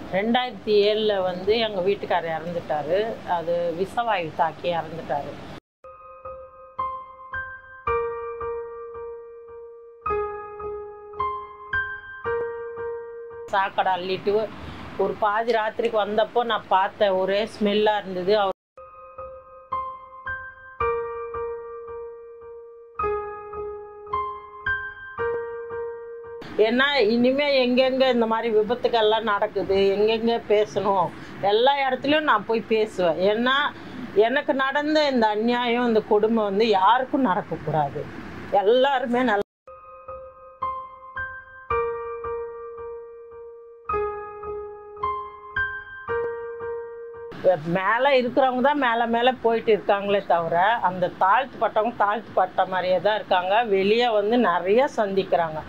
ரெண்டாயிரத்தி ஏழில் வந்து எங்கள் வீட்டுக்காரர் இறந்துட்டாரு அது விஷவாயு தாக்கி இறந்துட்டாரு சாக்கடை அள்ளிட்டு ஒரு பாதி ராத்திரிக்கு வந்தப்போ நான் பார்த்தேன் ஒரே ஸ்மெல்லாக இருந்தது அவர் ஏன்னா இனிமே எங்கெங்க இந்த மாதிரி விபத்துக்கள்லாம் நடக்குது எங்கெங்க பேசணும் எல்லா இடத்துலையும் நான் போய் பேசுவேன் ஏன்னா எனக்கு நடந்த இந்த அநியாயம் இந்த கொடுமை வந்து யாருக்கும் நடக்கக்கூடாது எல்லாருமே நல்ல மேலே இருக்கிறவங்க தான் மேலே மேலே போயிட்டு இருக்காங்களே தவிர அந்த தாழ்த்துப்பட்டவங்க தாழ்த்துப்பட்ட மாதிரியே தான் இருக்காங்க வெளியே வந்து நிறைய சந்திக்கிறாங்க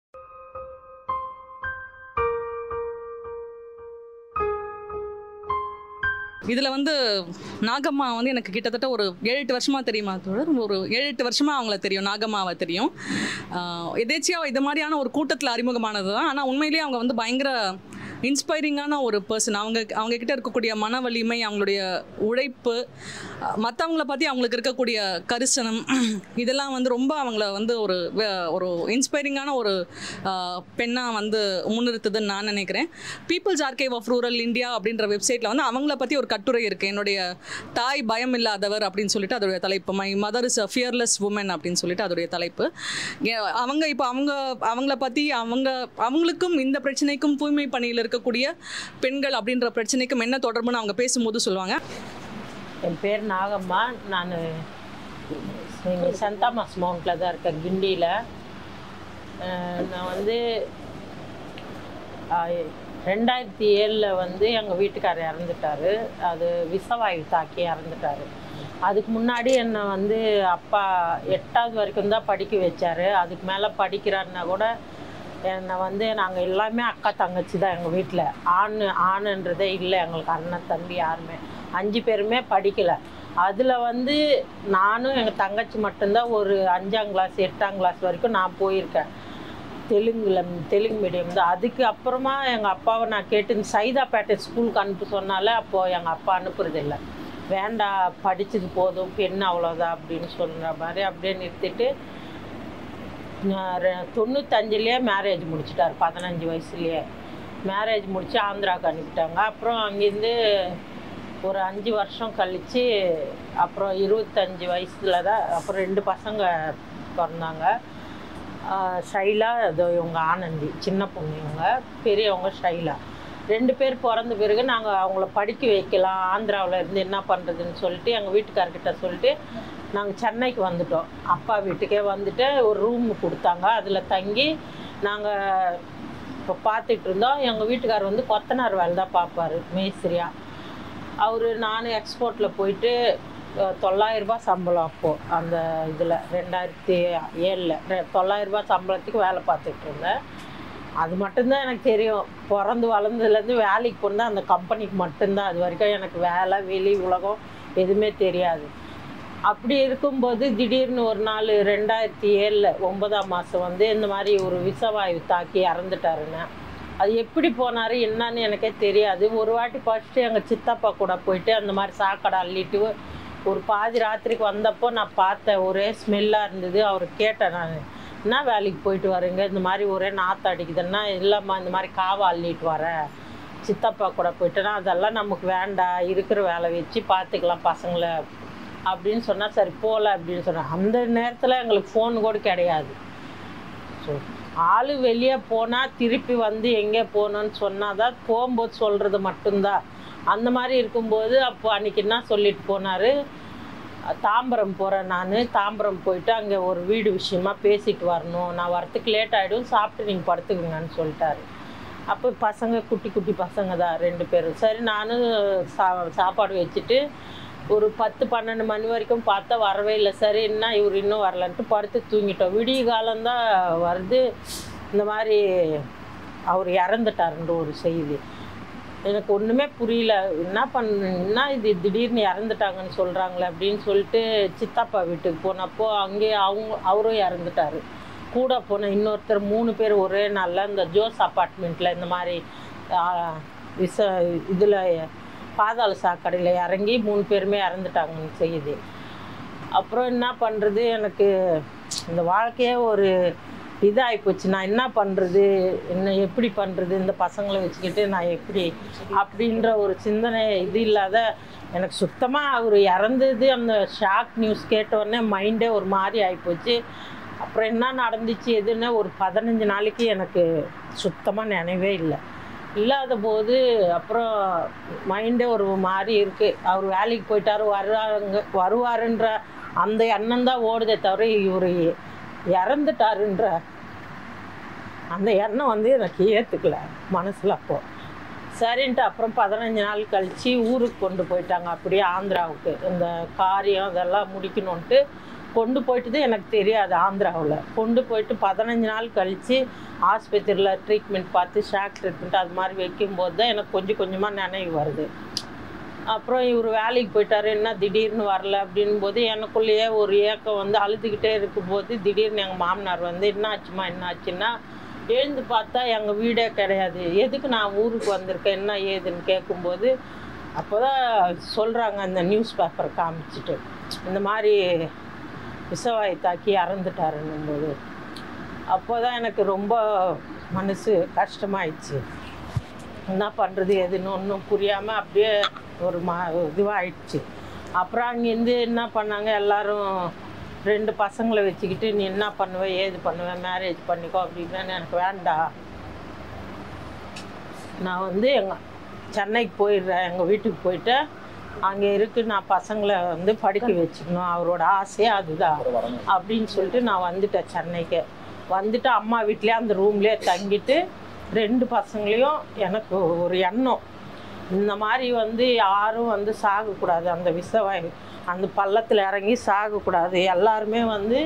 இதில் வந்து நாகம்மா வந்து எனக்கு கிட்டத்தட்ட ஒரு ஏழு எட்டு வருஷமாக தெரியுமா தோழர் ஒரு ஏழு எட்டு வருஷமாக அவங்கள தெரியும் நாகம்மாவை தெரியும் ஆஹ் எதேச்சியாக இது மாதிரியான ஒரு கூட்டத்தில் அறிமுகமானது தான் ஆனால் உண்மையிலேயே அவங்க வந்து பயங்கர இன்ஸ்பைரிங்கான ஒரு பர்சன் அவங்க அவங்க கிட்ட இருக்கக்கூடிய மன வலிமை அவங்களுடைய உழைப்பு மற்றவங்கள பற்றி அவங்களுக்கு இருக்கக்கூடிய கரிசனம் இதெல்லாம் வந்து ரொம்ப அவங்கள வந்து ஒரு வே- ஒரு இன்ஸ்பைரிங்கான ஒரு பெண்ணாக வந்து முன்னிறுத்துதுன்னு நான் நினைக்கிறேன் People's Archive of Rural India அப்படின்ற வெப்சைட்டில் வந்து அவங்கள பற்றி ஒரு கட்டுரை இருக்குது என்னுடைய தாய் பயம் இல்லாதவர் அப்படின்னு சொல்லிட்டு அதோடைய தலைப்பு my mother is a fearless woman அப்படின்னு சொல்லிட்டு அதோடைய தலைப்பு ஏ- அவங்க இப்போ அவங்க அவங்கள பற்றி அவங்க அவங்களுக்கும் இந்த பிரச்சனைக்கும் தூய்மை பணியில் இருக்கக்கூடிய பெண்கள் அப்படின்ற பிரச்சனைக்கும் என்ன தொடர்புன்னு அவங்க பேசும்போது சொல்லுவாங்க என் பேர் நாகம்மா நான் இங்கே சென்தாமாஸ் மவுண்டில் தான் இருக்கேன் கிண்டியில் நான் வந்து ஆஹ், ரெண்டாயிரத்தி ஏழில் வந்து எங்கள் வீட்டுக்காரர் இறந்துட்டாரு அது விஷவாயு தாக்கி இறந்துட்டாரு அதுக்கு முன்னாடி என்னை வந்து அப்பா எட்டாவது வரைக்கும் தான் படிக்க வச்சாரு அதுக்கு மேலே படிக்கிறாருன்னா கூட என்னை வந்து நாங்கள் எல்லாமே அக்கா தங்கச்சி தான் எங்கள் வீட்டில் ஆண் ஆணுன்றதே இல்லை எங்களுக்கு அண்ணன் தம்பி யாருமே அஞ்சு பேருமே படிக்கலை அதில் வந்து நானும் எங்கள் தங்கச்சி மட்டும்தான் ஒரு அஞ்சாம் கிளாஸ் எட்டாம் கிளாஸ் வரைக்கும் நான் போயிருக்கேன் தெலுங்குல தெலுங்கு மீடியம் தான் அதுக்கு அப்புறமா எங்கள் அப்பாவை நான் கேட்டு இந்த சைதாப்பேட்டை ஸ்கூலுக்கு அனுப்ப சொன்னால அப்போது எங்கள் அப்பா அனுப்புறதில்ல வேண்டாம் படித்தது போதும் பெண் அவ்வளோதான் அப்படின்னு சொல்கிற மாதிரி அப்படியே நிறுத்திட்டு நான் ரெ- தொண்ணூத்தஞ்சுலேயே மேரேஜ் முடிச்சிட்டார் பதினஞ்சு வயசுலேயே மேரேஜ் முடித்து ஆந்திராவுக்கு அனுப்பிட்டாங்க அப்புறம் அங்கேருந்து ஒரு அஞ்சு வருஷம் கழித்து அப்புறம் இருபத்தஞ்சி வயசில் தான் அப்புறம் ரெண்டு பசங்க பிறந்தாங்க ஆஹ் ஷைலா அது இவங்க ஆனந்தி சின்ன பொண்ணு இவங்க பெரியவங்க ஷைலா ரெண்டு பேர் பிறந்த பிறகு நாங்கள் அவங்கள படிக்க வைக்கலாம் ஆந்திராவில் இருந்து என்ன பண்ணுறதுன்னு சொல்லிட்டு எங்கள் வீட்டுக்காரர்கிட்ட சொல்லிட்டு நாங்கள் சென்னைக்கு வந்துட்டோம் அப்பா வீட்டுக்கே வந்துட்டு ஒரு ரூம் கொடுத்தாங்க அதில் தங்கி நாங்கள் இப்போ பார்த்துட்டு இருந்தோம் எங்கள் வீட்டுக்காரர் வந்து கொத்தனார் வேலை தான் பார்ப்பாரு மேஸ்திரியா அவர் நானும் எக்ஸ்போர்ட்டில் போயிட்டு அஹ், தொள்ளாயிரம் ரூபாய் சம்பளம் அப்போது அந்த இதில் ரெண்டாயிரத்தி ஏழில் தொள்ளாயிரம் ரூபாய் சம்பளத்துக்கு வேலை பார்த்துட்டு இருந்தேன் அது மட்டும்தான் எனக்கு தெரியும் பிறந்து வளர்ந்ததுலேருந்து வேலைக்கு போனால் அந்த கம்பெனிக்கு மட்டும்தான் அது வரைக்கும் எனக்கு வேலை வெளி உலகம் எதுவுமே தெரியாது அப்படி இருக்கும்போது திடீர்னு ஒரு நாள் ரெண்டாயிரத்தி ஏழில் ஒன்பதாம் மாதம் வந்து இந்த மாதிரி ஒரு விஷவாயு தாக்கி இறந்துட்டாருன்னு அது எப்படி போனார் என்னன்னு எனக்கே தெரியாது ஒரு வாட்டி ஃபஸ்ட்டு எங்கள் சித்தப்பா கூட போயிட்டு அந்த மாதிரி சாக்கடை அள்ளிட்டு ஒரு பாதி ராத்திரிக்கு வந்தப்போ நான் பார்த்தேன் ஒரே ஸ்மெல்லாக இருந்தது அவர் கேட்டேன் நான் என்ன வேலைக்கு போயிட்டு வரீங்க இந்த மாதிரி ஒரே நாற்று அடிக்குதுன்னா இல்லைம்மா இந்த மாதிரி காவை அள்ளிட்டு வரேன் சித்தப்பா கூட போயிட்டேன்னா அதெல்லாம் நமக்கு வேண்டாம் இருக்கிற வேலை வச்சு பார்த்துக்கலாம் பசங்களை அப்படின்னு சொன்னால் சரி போகல அப்படின்னு சொன்னேன் அந்த நேரத்தில் எங்களுக்கு ஃபோன் கூட கிடையாது ஸோ ஆள் வெளியே போனால் திருப்பி வந்து எங்கே போகணும்னு சொன்னால் தான் போகும்போது சொல்கிறது மட்டும்தான் அந்த மாதிரி இருக்கும்போது அப்போ அன்றைக்கி என்ன சொல்லிட்டு போனார் தாம்பரம் போகிறேன் நான் தாம்பரம் போயிட்டு அங்கே ஒரு வீடு விஷயமா பேசிட்டு வரணும் நான் வரத்துக்கு லேட் ஆகிடும் சாப்பிட்டு நீங்கள் படுத்துக்குங்கன்னு சொல்லிட்டாரு அப்போ பசங்க குட்டி குட்டி பசங்க தான் ரெண்டு பேரும் சரி நானும் சா சாப்பாடு வச்சுட்டு ஒரு பத்து பன்னெண்டு மணி வரைக்கும் பார்த்தா வரவே இல்லை சரி என்ன இவர் இன்னும் வரலன்ட்டு படுத்து தூங்கிட்டோம் விடிய காலம்தான் வருது இந்த மாதிரி அவர் இறந்துட்டாருன்ற ஒரு செய்தி எனக்கு ஒன்றுமே புரியல என்ன பண்ண என்ன இது திடீர்னு இறந்துட்டாங்கன்னு சொல்கிறாங்களே அப்படின்னு சொல்லிட்டு சித்தப்பா வீட்டுக்கு போனப்போ அங்கேயே அவங்க அவரும் இறந்துட்டாரு கூட போன இன்னொருத்தர் மூணு பேர் ஒரே நாளில் இந்த ஜோஸ் அப்பார்ட்மெண்ட்டில் இந்த மாதிரி ஆ, விச இதில் பாதாள சாக்கடையில் இறங்கி மூணு பேருமே இறந்துட்டாங்கன்னு செய்யுது அப்புறம் என்ன பண்ணுறது எனக்கு இந்த வாழ்க்கையே ஒரு இதாகி போச்சு நான் என்ன பண்ணுறது என்ன எப்படி பண்ணுறது இந்த பசங்களை வச்சுக்கிட்டு நான் எப்படி அப்படின்ற ஒரு சிந்தனை இது இல்லாத எனக்கு சுத்தமாக அவர் இறந்தது அந்த ஷாக் நியூஸ் கேட்டோடனே மைண்டே ஒரு மாதிரி ஆகிப்போச்சு அப்புறம் என்ன நடந்துச்சு எதுன்னு ஒரு பதினஞ்சு நாளைக்கு எனக்கு சுத்தமாக நினைவே இல்லை இல்லாத போது அப்புறம் மைண்டே ஒரு மாதிரி இருக்குது அவர் வேலைக்கு போயிட்டாரு வருவாருங்க வருவாருன்ற அந்த எண்ணம் தான் ஓடுதே தவிர இவர் இறந்துட்டாருன்ற அந்த எண்ணம் வந்து எனக்கு ஏற்றுக்கல மனசில் அப்போ சரின்ட்டு அப்புறம் பதினஞ்சு நாள் கழித்து ஊருக்கு கொண்டு போயிட்டாங்க அப்படியே ஆந்திராவுக்கு இந்த காரியம் அதெல்லாம் முடிக்கணுன்ட்டு கொண்டு போயிட்டது எனக்கு தெரியாது ஆந்திராவில் கொண்டு போயிட்டு பதினஞ்சு நாள் கழித்து ஆஸ்பத்திரியில் ட்ரீட்மெண்ட் பார்த்து ஷாக் ட்ரீட்மெண்ட் அது மாதிரி வைக்கும்போது தான் எனக்கு கொஞ்சம் கொஞ்சமாக நினைவு வருது அப்புறம் இவர் வேலைக்கு போயிட்டாரு என்ன திடீர்னு வரல அப்படின் போது எனக்குள்ளேயே ஒரு ஏக்கம் வந்து அழுதுகிட்டே இருக்கும்போது திடீர்னு எங்கள் மாமனார் வந்து என்ன ஆச்சுமா என்ன ஆச்சுன்னா எழுந்து பார்த்தா எங்கள் வீடே கிடையாது எதுக்கு நான் ஊருக்கு வந்திருக்கேன் என்ன ஏதுன்னு கேட்கும்போது அப்போ தான் சொல்கிறாங்க அந்த நியூஸ் பேப்பரை காமிச்சிட்டு இந்த மாதிரி விஷவாயு தாக்கி இறந்துட்டாருன்னும் போது அப்போ தான் எனக்கு ரொம்ப மனசு கஷ்டமாயிடுச்சு என்ன பண்ணுறது எதுன்னு ஒன்றும் புரியாமல் அப்படியே ஒரு மா இதுவாகிடுச்சு அப்புறம் அங்கேருந்து என்ன பண்ணாங்க எல்லாரும் ரெண்டு பசங்களை வச்சுக்கிட்டு நீ என்ன பண்ணுவ ஏது பண்ணுவ மேரேஜ் பண்ணிக்கோ அப்படின்னா எனக்கு வேண்டாம் நான் வந்து எங்கள் சென்னைக்கு போயிடுறேன் எங்கள் வீட்டுக்கு போயிட்டு அங்கே இருக்கு நான் பசங்களை வந்து படிக்க வச்சுக்கணும் அவரோட ஆசையே அதுதான் அப்படின்னு சொல்லிட்டு நான் வந்துட்டேன் சென்னைக்கு வந்துட்டு அம்மா வீட்லேயே அந்த ரூம்லேயே தங்கிட்டு ரெண்டு பசங்களையும் எனக்கு ஒரு எண்ணம் இந்த மாதிரி வந்து யாரும் வந்து சாகக்கூடாது அந்த விஷவாயு அந்த பள்ளத்தில் இறங்கி சாகக்கூடாது எல்லாருமே வந்து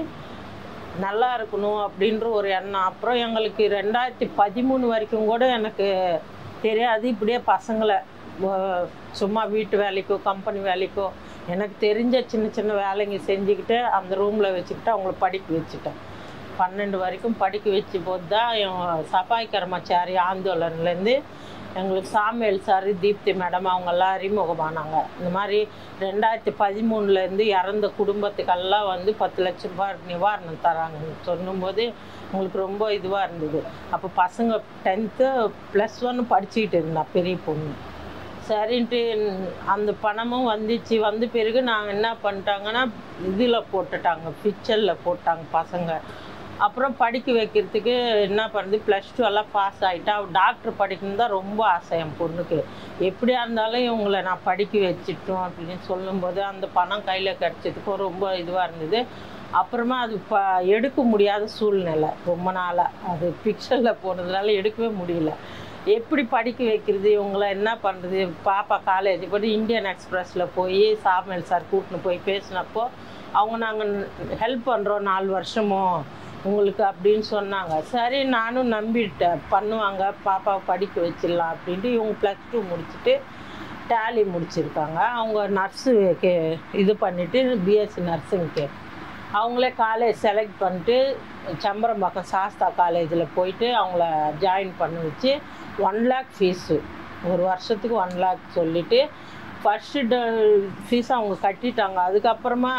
நல்லா இருக்கணும் அப்படின்ற ஒரு எண்ணம் அப்புறம் எங்களுக்கு ரெண்டாயிரத்தி பதிமூணு வரைக்கும் கூட எனக்கு தெரியாது இப்படியே பசங்களை வ- சும்மா வீட்டு வேலைக்கோ கம்பெனி வேலைக்கோ எனக்கு தெரிஞ்ச சின்ன சின்ன வேலைங்க செஞ்சுக்கிட்டு அந்த ரூமில் வச்சுக்கிட்டு அவங்கள படிக்க வச்சுட்டேன் பன்னெண்டு வரைக்கும் படிக்க வச்ச போது தான் என் சபாய் கர்மச்சாரி ஆந்தோலன்லேருந்து எங்களுக்கு சாமியல் சார் தீப்தி மேடம் அவங்கெல்லாம் அறிமுகமானாங்க இந்த மாதிரி ரெண்டாயிரத்தி பதிமூணுலேருந்து இறந்த குடும்பத்துக்கெல்லாம் வந்து பத்து லட்ச ரூபாய் நிவாரணம் தராங்கன்னு சொல்லும்போது உங்களுக்கு ரொம்ப இதுவாக இருந்தது அப்போ பசங்க டென்த்து ப்ளஸ் ஒன் படிச்சுக்கிட்டு இருந்தா பெரிய பொண்ணு சரின்ட்டு அந்த பணமும் வந்துச்சு வந்த பிறகு நாங்கள் என்ன பண்ணிட்டாங்கன்னா இதில் போட்டுட்டாங்க பிக்சரில் போட்டாங்க பசங்க அப்புறம் படிக்க வைக்கிறதுக்கு என்ன பண்ணுது ப்ளஸ் டூ எல்லாம் பாஸ் ஆகிட்டா அவள் டாக்டர் படிக்கணும் தான் ரொம்ப ஆசை என் பொண்ணுக்கு எப்படியா இருந்தாலும் இவங்களை நான் படிக்க வச்சிட்டோம் அப்படின்னு சொல்லும்போது அந்த பணம் கையில் கிடச்சதுக்கும் ரொம்ப இதுவாக இருந்தது அப்புறமா அது ப எடுக்க முடியாத சூழ்நிலை ரொம்ப நாளாக அது பிக்சரில் போனதுனால எடுக்கவே முடியல எப்படி படிக்க வைக்கிறது இவங்கள என்ன பண்ணுறது பாப்பா காலேஜ் படி இந்தியன் எக்ஸ்பிரஸில் போய் சாமியல் சார் கூட்டின்னு போய் பேசினப்போ அவங்க நாங்கள் ஹெல்ப் பண்ணுறோம் நாலு வருஷமும் உங்களுக்கு அப்படின்னு சொன்னாங்க சரி நானும் நம்பிட்டேன் பண்ணுவாங்க பாப்பாவை படிக்க வச்சிடலாம் அப்படின்ட்டு இவங்க ப்ளஸ் டூ முடிச்சுட்டு டேலி முடிச்சிருக்காங்க அவங்க நர்ஸு கே இது பண்ணிவிட்டு பிஎஸ்சி நர்ஸிங்க்கு அவங்களே காலேஜ் செலக்ட் பண்ணிட்டு சம்பரம்பாக்கம் சாஸ்தா காலேஜில் போயிட்டு அவங்கள ஜாயின் பண்ண வச்சு ஒன் லேக் ஃபீஸு ஒரு வருஷத்துக்கு ஒன் லேக் சொல்லிவிட்டு ஃபஸ்ட்டு ஃபீஸ் அவங்க கட்டிட்டாங்க அதுக்கப்புறமா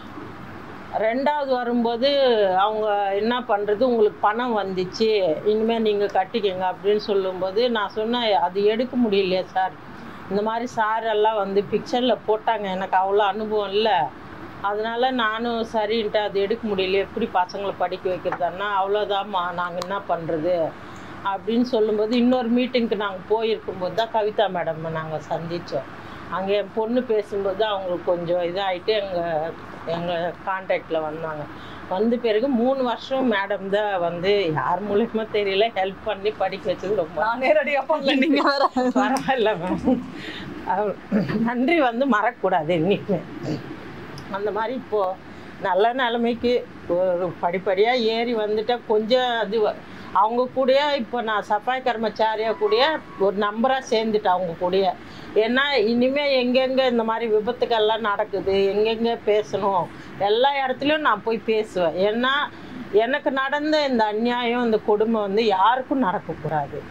ரெண்டாவது வரும்போது அவங்க என்ன பண்ணுறது உங்களுக்கு பணம் வந்துச்சு இனிமேல் நீங்கள் கட்டிக்கங்க அப்படின்னு சொல்லும்போது நான் சொன்னேன் அது எடுக்க முடியலையே சார் இந்த மாதிரி சார் எல்லாம் வந்து பிக்சரில் போட்டாங்க எனக்கு அவ்வளோ அனுபவம் இல்லை அதனால நானும் சரின்ட்டு அது எடுக்க முடியல எப்படி பசங்களை படிக்க வைக்கிறதுன்னா அவ்வளோதாம்மா நாங்கள் என்ன பண்ணுறது அப்படின்னு சொல்லும்போது இன்னொரு மீட்டிங்க்கு நாங்கள் போயிருக்கும்போது தான் கவிதா மேடம் நாங்கள் சந்தித்தோம் அங்கே என் பொண்ணு பேசும்போது அவங்களுக்கு கொஞ்சம் இதாகிட்டு எங்கள் எங்கள் கான்டாக்டில் வந்தாங்க வந்த பிறகு மூணு வருஷம் மேடம் தான் வந்து யார் மூலியமா தெரியல ஹெல்ப் பண்ணி படிக்க வச்சது ரொம்ப நான் நேரடியாக பண்ணல நீங்கள் வேற பரவாயில்ல மேம் அவ- நன்றி வந்து மறக்கக்கூடாது என்னைக்குமே அந்த மாதிரி இப்போது நல்ல நிலைமைக்கு ஒரு படிப்படியாக ஏறி வந்துட்டா கொஞ்சம் அது வ- அவங்க கூடயே இப்போ நான் சஃபாய் கர்மச்சாரியா கூடயே ஒரு நம்பராக சேர்ந்துட்டேன் அவங்க கூடயே ஏன்னா இனிமேல் எங்கெங்கே இந்த மாதிரி விபத்துக்கள்லாம் நடக்குது எங்கெங்கே பேசணும் எல்லா இடத்துலையும் நான் போய் பேசுவேன் ஏன்னா எனக்கு நடந்த இந்த அநியாயம் இந்த கொடுமை வந்து யாருக்கும் நடக்கக்கூடாது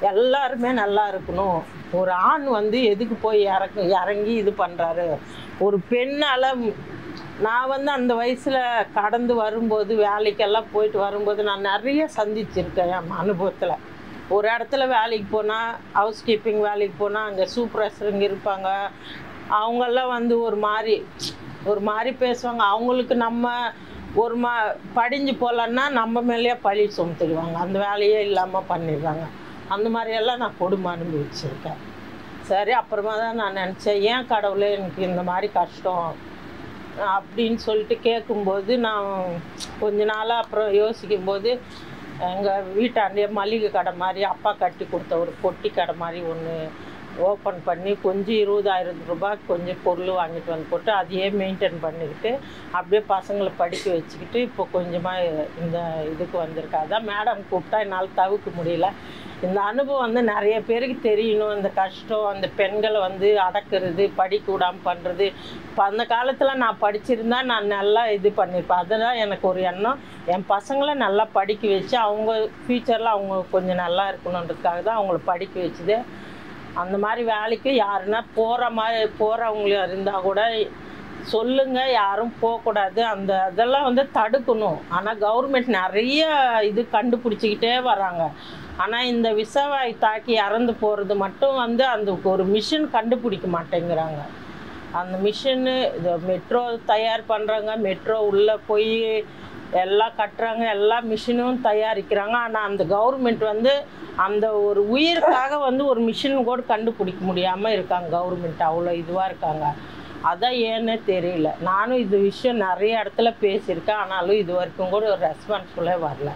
எல்லாருமே நல்லா இருக்கணும் ஒரு ஆண் வந்து எதுக்கு போய் இறக்கு இறங்கி இது பண்ணுறாரு ஒரு பெண்ணால் நான் வந்து அந்த வயசில் கடந்து வரும்போது வேலைக்கெல்லாம் போயிட்டு வரும்போது நான் நிறைய சந்திச்சிருக்கேன் என் அனுபவத்தில் ஒரு இடத்துல வேலைக்கு போனால் ஹவுஸ் கீப்பிங் வேலைக்கு போனால் அங்கே சூப்பர்வைசருங்க இருப்பாங்க அவங்கெல்லாம் வந்து ஒரு மாதிரி ஒரு மாதிரி பேசுவாங்க அவங்களுக்கு நம்ம ஒரு மா படிஞ்சு போகலன்னா நம்ம மேலேயே பழி சுமத்திடுவாங்க அந்த வேலையே இல்லாமல் பண்ணிடுறாங்க அந்த மாதிரியெல்லாம் நான் கொடுமை அனுபவிச்சிருக்கேன் சரி அப்புறமா தான் நான் நினச்சேன் ஏன் கடவுளே எனக்கு இந்த மாதிரி கஷ்டம் அப்படின்னு சொல்லிட்டு கேட்கும்போது நான் கொஞ்ச நாளாக அப்புறம் யோசிக்கும்போது எங்கள் வீட்டாண்டே மளிகை கடை மாதிரி அப்பா கட்டி கொடுத்த ஒரு பொட்டி கடை மாதிரி ஒன்று ஓப்பன் பண்ணி கொஞ்சம் இருபதாயிரம் ரூபாய் கொஞ்சம் பொருள் வாங்கிட்டு வந்து போட்டு அதையே மெயின்டைன் பண்ணிக்கிட்டு அப்படியே பசங்களை படிக்க வச்சுக்கிட்டு இப்போ கொஞ்சமாக இந்த இதுக்கு வந்திருக்கா அதான் மேடம் கூப்பிட்டா என்னால் தவிர்க்க முடியல இந்த அனுபவம் வந்து நிறைய பேருக்கு தெரியணும் இந்த கஷ்டம் அந்த பெண்களை வந்து அடக்கிறது படிக்க விடாமல் பண்ணுறது இப்போ அந்த காலத்தில் நான் படிச்சிருந்தா நான் நல்லா இது பண்ணியிருப்பேன் அதெல்லாம் எனக்கு ஒரு எண்ணம் என் பசங்களை நல்லா படிக்க வச்சு அவங்க ஃப்யூச்சரில் அவங்க கொஞ்சம் நல்லா இருக்கணுன்றதுக்காக தான் அவங்கள படிக்க வச்சுது அந்த மாதிரி வேலைக்கு யாருன்னா போகிற மாதிரி போகிறவங்கள இருந்தால் கூட சொல்லுங்க யாரும் போகக்கூடாது அந்த அதெல்லாம் வந்து தடுக்கணும் ஆனால் கவர்மெண்ட் நிறைய இது கண்டுபிடிச்சிக்கிட்டே வராங்க ஆனால் இந்த விஷவாயு தாக்கி இறந்து போகிறது மட்டும் வந்து அந்த ஒரு மிஷின் கண்டுபிடிக்க மாட்டேங்கிறாங்க அந்த மிஷினு இது மெட்ரோ தயார் பண்ணுறாங்க மெட்ரோ உள்ளே போய் எல்லாம் கட்டுறாங்க எல்லா மிஷினும் தயாரிக்கிறாங்க ஆனால் அந்த கவர்மெண்ட் வந்து அந்த ஒரு உயிருக்காக வந்து ஒரு மிஷின் கூட கண்டுபிடிக்க முடியாமல் இருக்காங்க கவர்மெண்ட் அவ்வளோ இதுவாக இருக்காங்க அதான் ஏன்னே தெரியல நானும் இது விஷயம் நிறைய இடத்துல பேசியிருக்கேன் ஆனாலும் இது வரைக்கும் கூட ஒரு ரெஸ்பான்ஸ்ஃபுல்லே வரல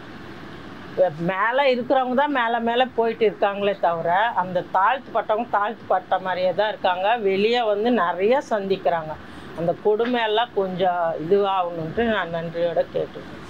மேலே இருக்கிறவங்க தான் மேலே மேலே போயிட்டு இருக்காங்களே தவிர அந்த தாழ்த்துப்பட்டவங்க தாழ்த்துப்பட்ட மாதிரியே தான் இருக்காங்க வெளியே வந்து நிறைய சந்திக்கிறாங்க அந்த கொடுமையெல்லாம் கொஞ்சம் இதுவாகணுன்ட்டு நான் நன்றியோட கேட்டுக்கிறேன்